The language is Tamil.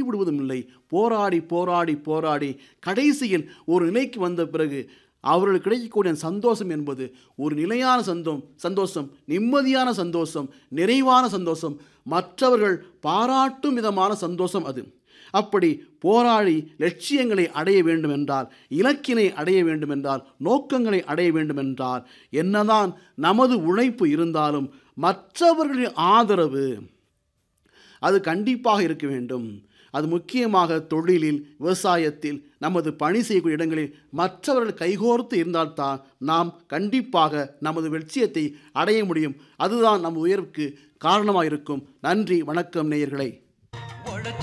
கைவிடுவதும் இல்லை போராடி போராடி போராடி கடைசியில் ஒரு நிலைக்கு வந்த பிறகு அவர்களுக்கு கிடைக்கக்கூடிய சந்தோஷம் என்பது ஒரு நிலையான சந்தோம் சந்தோஷம் நிம்மதியான சந்தோஷம் நிறைவான சந்தோஷம் மற்றவர்கள் பாராட்டும் விதமான சந்தோஷம் அது அப்படி போராடி லட்சியங்களை அடைய வேண்டுமென்றால் இலக்கினை அடைய வேண்டுமென்றால் நோக்கங்களை அடைய வேண்டுமென்றால் என்னதான் நமது உழைப்பு இருந்தாலும் மற்றவர்களின் ஆதரவு அது கண்டிப்பாக இருக்க வேண்டும் அது முக்கியமாக தொழிலில் விவசாயத்தில் நமது பணி செய்யக்கூடிய இடங்களில் மற்றவர்கள் கைகோர்த்து இருந்தால்தான் நாம் கண்டிப்பாக நமது லட்சியத்தை அடைய முடியும் அதுதான் நம் உயர்வுக்கு காரணமாக இருக்கும் நன்றி வணக்கம் நேயர்களே